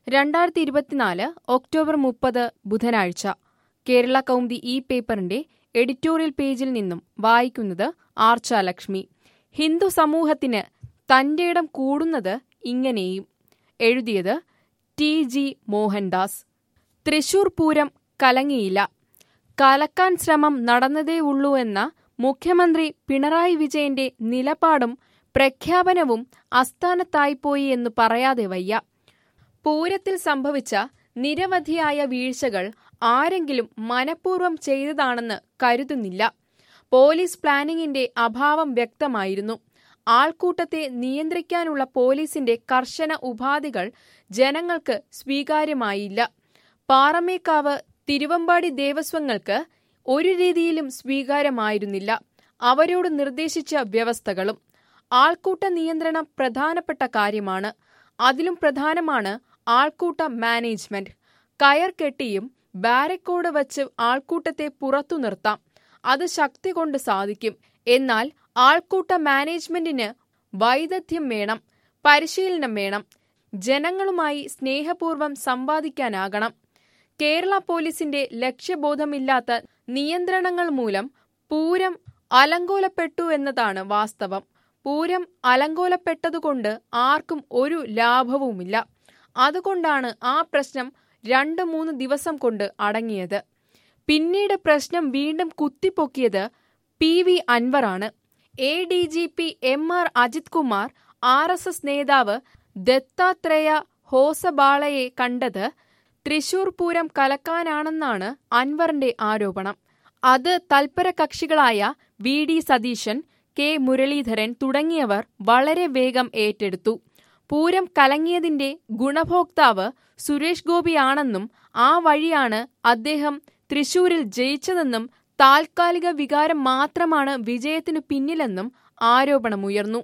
രണ്ടായിരത്തി ഇരുപത്തിനാല് ഒക്ടോബർ മുപ്പത് ബുധനാഴ്ച കേരള കൗമുദി ഈ പേപ്പറിന്റെ എഡിറ്റോറിയൽ പേജിൽ നിന്നും വായിക്കുന്നത് ആർച്ച ലക്ഷ്മി ഹിന്ദു സമൂഹത്തിന് തന്റെയിടം കൂടുന്നത് ഇങ്ങനെയും എഴുതിയത് ടി ജി മോഹൻദാസ് തൃശൂർ പൂരം കലങ്ങിയില്ല കലക്കാൻ ശ്രമം നടന്നതേ ഉള്ളൂ എന്ന മുഖ്യമന്ത്രി പിണറായി വിജയന്റെ നിലപാടും പ്രഖ്യാപനവും അസ്ഥാനത്തായിപ്പോയി എന്ന് പറയാതെ വയ്യ പൂരത്തിൽ സംഭവിച്ച നിരവധിയായ വീഴ്ചകൾ ആരെങ്കിലും മനഃപൂർവ്വം ചെയ്തതാണെന്ന് കരുതുന്നില്ല പോലീസ് പ്ലാനിങ്ങിന്റെ അഭാവം വ്യക്തമായിരുന്നു ആൾക്കൂട്ടത്തെ നിയന്ത്രിക്കാനുള്ള പോലീസിന്റെ കർശന ഉപാധികൾ ജനങ്ങൾക്ക് സ്വീകാര്യമായില്ല പാറമേക്കാവ് തിരുവമ്പാടി ദേവസ്വങ്ങൾക്ക് ഒരു രീതിയിലും സ്വീകാര്യമായിരുന്നില്ല അവരോട് നിർദ്ദേശിച്ച വ്യവസ്ഥകളും ആൾക്കൂട്ട നിയന്ത്രണം പ്രധാനപ്പെട്ട കാര്യമാണ് അതിലും പ്രധാനമാണ് ആൾക്കൂട്ട മാനേജ്മെന്റ് കയർ കെട്ടിയും ബാരക്കോഡ് വച്ച് ആൾക്കൂട്ടത്തെ പുറത്തു നിർത്താം അത് ശക്തി കൊണ്ട് സാധിക്കും എന്നാൽ ആൾക്കൂട്ട മാനേജ്മെന്റിന് വൈദഗ്ധ്യം വേണം പരിശീലനം വേണം ജനങ്ങളുമായി സ്നേഹപൂർവ്വം സംവാദിക്കാനാകണം കേരള പോലീസിന്റെ ലക്ഷ്യബോധമില്ലാത്ത നിയന്ത്രണങ്ങൾ മൂലം പൂരം അലങ്കോലപ്പെട്ടു എന്നതാണ് വാസ്തവം പൂരം അലങ്കോലപ്പെട്ടതുകൊണ്ട് ആർക്കും ഒരു ലാഭവുമില്ല അതുകൊണ്ടാണ് ആ പ്രശ്നം രണ്ട് മൂന്ന് ദിവസം കൊണ്ട് അടങ്ങിയത് പിന്നീട് പ്രശ്നം വീണ്ടും കുത്തിപ്പൊക്കിയത് പി വി അൻവറാണ് A D G P M R Ajith Kumar R S S നേതാവ് ദത്താത്രേയ ഹോസബാളയെ കണ്ടത് തൃശൂർ പൂരം കലക്കാനാണെന്നാണ് അൻവറിന്റെ ആരോപണം അത് തൽപര കക്ഷികളായ V D Satheesan K Muraleedharan തുടങ്ങിയവർ വളരെ വേഗം ഏറ്റെടുത്തു പൂരം കലങ്ങിയതിന്റെ ഗുണഭോക്താവ് സുരേഷ് ഗോപിയാണെന്നും ആ വഴിയാണ് അദ്ദേഹം തൃശൂരിൽ ജയിച്ചതെന്നും താൽക്കാലിക വികാരം മാത്രമാണ് വിജയത്തിനു പിന്നിലെന്നും ആരോപണമുയർന്നു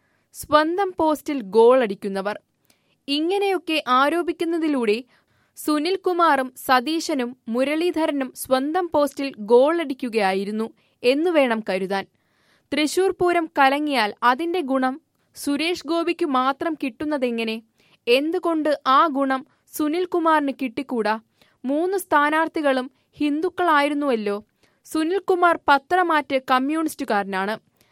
സ്വന്തം പോസ്റ്റിൽ ഗോളടിക്കുന്നവർ ഇങ്ങനെയൊക്കെ ആരോപിക്കുന്നതിലൂടെ സുനിൽകുമാറും സതീശനും മുരളീധരനും സ്വന്തം പോസ്റ്റിൽ ഗോളടിക്കുകയായിരുന്നു എന്നു വേണം കരുതാൻ തൃശൂർ പൂരം കലങ്ങിയാൽ അതിന്റെ ഗുണം സുരേഷ് ഗോപിക്കു മാത്രം കിട്ടുന്നതെങ്ങനെ എന്തുകൊണ്ട് ആ ഗുണം സുനിൽകുമാറിന് കിട്ടിക്കൂടാ മൂന്ന് സ്ഥാനാർത്ഥികളും ഹിന്ദുക്കളായിരുന്നുവല്ലോ സുനിൽകുമാർ പത്രമാറ്റ് കമ്മ്യൂണിസ്റ്റുകാരനാണ്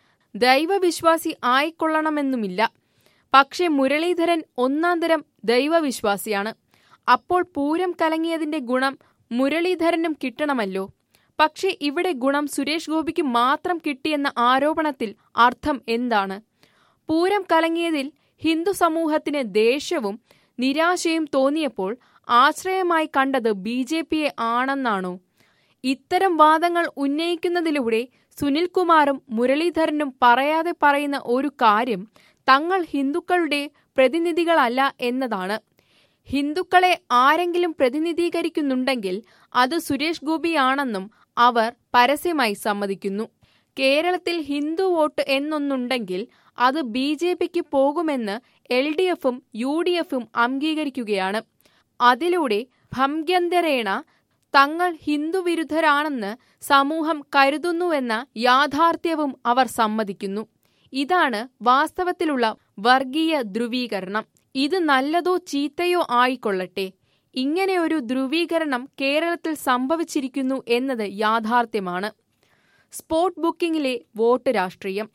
ദൈവവിശ്വാസി ആയിക്കൊള്ളണമെന്നുമില്ല പക്ഷേ മുരളീധരൻ ഒന്നാന്തരം ദൈവവിശ്വാസിയാണ് അപ്പോൾ പൂരം കലങ്ങിയതിന്റെ ഗുണം മുരളീധരനും കിട്ടണമല്ലോ പക്ഷേ ഇവിടെ ഗുണം സുരേഷ് ഗോപിക്ക് മാത്രം കിട്ടിയെന്ന ആരോപണത്തിൽ അർത്ഥം എന്താണ് പൂരം കലങ്ങിയതിൽ ഹിന്ദു സമൂഹത്തിന് ദേഷ്യവും നിരാശയും തോന്നിയപ്പോൾ ആശ്രയമായി കണ്ടത് ബി ജെ പിയെ ആണെന്നാണോ ഇത്തരം വാദങ്ങൾ ഉന്നയിക്കുന്നതിലൂടെ സുനിൽകുമാറും മുരളീധരനും പറയാതെ പറയുന്ന ഒരു കാര്യം തങ്ങൾ ഹിന്ദുക്കളുടെ പ്രതിനിധികളല്ല എന്നതാണ് ഹിന്ദുക്കളെ ആരെങ്കിലും പ്രതിനിധീകരിക്കുന്നുണ്ടെങ്കിൽ അത് സുരേഷ് ഗോപിയാണെന്നും അവർ പരസ്യമായി സമ്മതിക്കുന്നു കേരളത്തിൽ ഹിന്ദു വോട്ട് എന്നൊന്നുണ്ടെങ്കിൽ അത് ബി ജെ പിക്ക് പോകുമെന്ന് എൽ ഡി എഫും യു ഡി എഫും അംഗീകരിക്കുകയാണ് അതിലൂടെ ഭംഗ്യന്തരേണ തങ്ങൾ ഹിന്ദുവിരുദ്ധരാണെന്ന് സമൂഹം കരുതുന്നുവെന്ന യാഥാർത്ഥ്യവും അവർ സമ്മതിക്കുന്നു ഇതാണ് വാസ്തവത്തിലുള്ള വർഗീയ ധ്രുവീകരണം ഇത് നല്ലതോ ചീത്തയോ ആയിക്കൊള്ളട്ടെ ഇങ്ങനെയൊരു ധ്രുവീകരണം കേരളത്തിൽ സംഭവിച്ചിരിക്കുന്നു എന്നത് യാഥാർത്ഥ്യമാണ് സ്പോട്ട് ബുക്കിംഗിലെ വോട്ട് രാഷ്ട്രീയം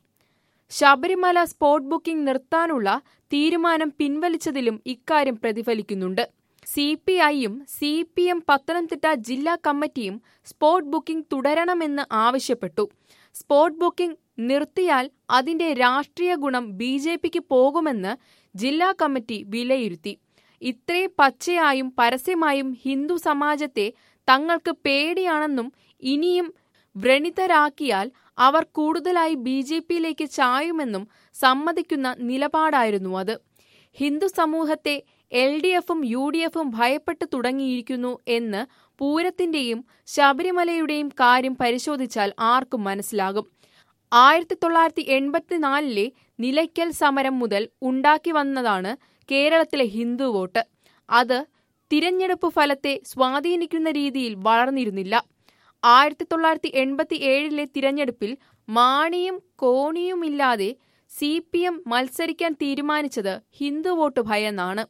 ശബരിമല സ്പോട്ട് ബുക്കിംഗ് നിർത്താനുള്ള തീരുമാനം പിൻവലിച്ചതിലും ഇക്കാര്യം പ്രതിഫലിക്കുന്നുണ്ട് സി പി ഐയും സി പി എം പത്തനംതിട്ട ജില്ലാ കമ്മിറ്റിയും സ്പോട്ട് ബുക്കിംഗ് തുടരണമെന്ന് ആവശ്യപ്പെട്ടു സ്പോട്ട് ബുക്കിംഗ് നിർത്തിയാൽ അതിന്റെ രാഷ്ട്രീയ ഗുണം ബി ജെ പിക്ക് പോകുമെന്ന് ജില്ലാ കമ്മിറ്റി വിലയിരുത്തി ഇത്രേ പച്ചയായും പരസ്യമായും ഹിന്ദു സമാജത്തെ തങ്ങൾക്ക് പേടിയാണെന്നും ഇനിയും വ്രണിതരാക്കിയാൽ അവർ കൂടുതലായി ബി ജെ പിയിലേക്ക് ചായുമെന്നും സമ്മതിക്കുന്ന നിലപാടായിരുന്നു അത് ഹിന്ദു സമൂഹത്തെ എൽ ഡി എഫും യു ഡി എഫും ഭയപ്പെട്ടു തുടങ്ങിയിരിക്കുന്നു എന്ന് പൂരത്തിന്റെയും ശബരിമലയുടെയും കാര്യം പരിശോധിച്ചാൽ ആർക്കും മനസ്സിലാകും ആയിരത്തി തൊള്ളായിരത്തി എൺപത്തിനാലിലെ നിലയ്ക്കൽ സമരം മുതൽ ഉണ്ടാക്കി വന്നതാണ് കേരളത്തിലെ ഹിന്ദു വോട്ട് അത് തിരഞ്ഞെടുപ്പ് ഫലത്തെ സ്വാധീനിക്കുന്ന രീതിയിൽ വളർന്നിരുന്നില്ല ആയിരത്തി തൊള്ളായിരത്തി എൺപത്തി ഏഴിലെ തിരഞ്ഞെടുപ്പിൽ മാണിയും കോണിയുമില്ലാതെ സി പി എം മത്സരിക്കാൻ തീരുമാനിച്ചത് ഹിന്ദു വോട്ട് ഭയന്നാണ്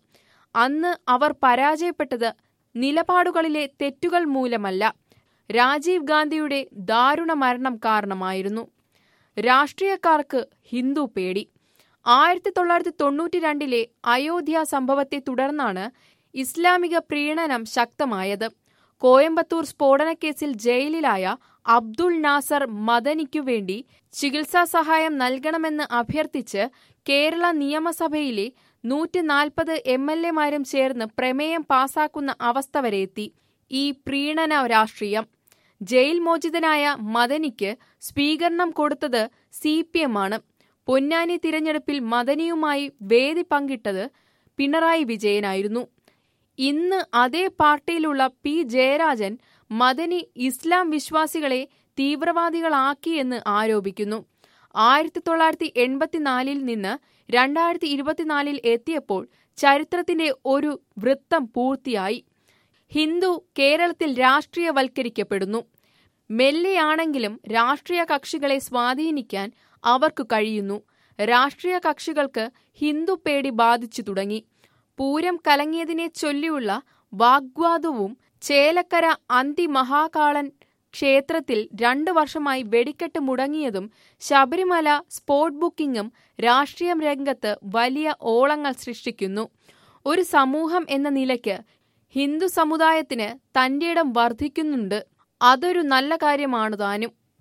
അന്ന് അവർ പരാജയപ്പെട്ടത് നിലപാടുകളിലെ തെറ്റുകൾ മൂലമല്ല രാജീവ് ഗാന്ധിയുടെ ദാരുണ മരണം കാരണമായിരുന്നു രാഷ്ട്രീയക്കാർക്ക് ഹിന്ദു പേടി ആയിരത്തി തൊള്ളായിരത്തി തൊണ്ണൂറ്റി രണ്ടിലെ അയോധ്യ സംഭവത്തെ തുടർന്നാണ് ഇസ്ലാമിക പ്രീണനം ശക്തമായത് കോയമ്പത്തൂർ സ്ഫോടനക്കേസിൽ ജയിലിലായ അബ്ദുൾ നാസർ മദനിക്കു വേണ്ടി ചികിത്സാ സഹായം നൽകണമെന്ന് അഭ്യർത്ഥിച്ച് കേരള നിയമസഭയിലെ നൂറ്റി നാൽപ്പത് എം എൽ എമാരും ചേർന്ന് പ്രമേയം പാസാക്കുന്ന അവസ്ഥ വരെ എത്തി ഈ പ്രീണന രാഷ്ട്രീയം ജയിൽ മോചിതനായ മദനിക്ക് സ്വീകരണം കൊടുത്തത് സി പി എം ആണ് പൊന്നാനി തിരഞ്ഞെടുപ്പിൽ മദനിയുമായി വേദി പങ്കിട്ടത് പിണറായി വിജയനായിരുന്നു ഇന്ന് അതേ പാർട്ടിയിലുള്ള പി ജയരാജൻ മദനി ഇസ്ലാം വിശ്വാസികളെ തീവ്രവാദികളാക്കിയെന്ന് ആരോപിക്കുന്നു ആയിരത്തി തൊള്ളായിരത്തി എൺപത്തിനാലിൽ നിന്ന് രണ്ടായിരത്തി ഇരുപത്തിനാലിൽ എത്തിയപ്പോൾ ചരിത്രത്തിന്റെ ഒരു വൃത്തം പൂർത്തിയായി ഹിന്ദു കേരളത്തിൽ രാഷ്ട്രീയവൽക്കരിക്കപ്പെടുന്നു മെല്ലെയാണെങ്കിലും രാഷ്ട്രീയ കക്ഷികളെ സ്വാധീനിക്കാൻ അവർക്ക് കഴിയുന്നു രാഷ്ട്രീയ കക്ഷികൾക്ക് ഹിന്ദു പേടി ബാധിച്ചു തുടങ്ങി പൂരം കലങ്ങിയതിനെ ചൊല്ലിയുള്ള വാഗ്വാദവും ചേലക്കര അന്തിമഹാകാളൻ ക്ഷേത്രത്തിൽ രണ്ടു വർഷമായി വെടിക്കെട്ട് മുടങ്ങിയതും ശബരിമല സ്പോട്ട് ബുക്കിംഗും രാഷ്ട്രീയ രംഗത്ത് വലിയ ഓളങ്ങൾ സൃഷ്ടിക്കുന്നു ഒരു സമൂഹം എന്ന നിലയ്ക്ക് ഹിന്ദു സമുദായത്തിന് തന്റെയിടം വർദ്ധിക്കുന്നുണ്ട് അതൊരു നല്ല കാര്യമാണു താനും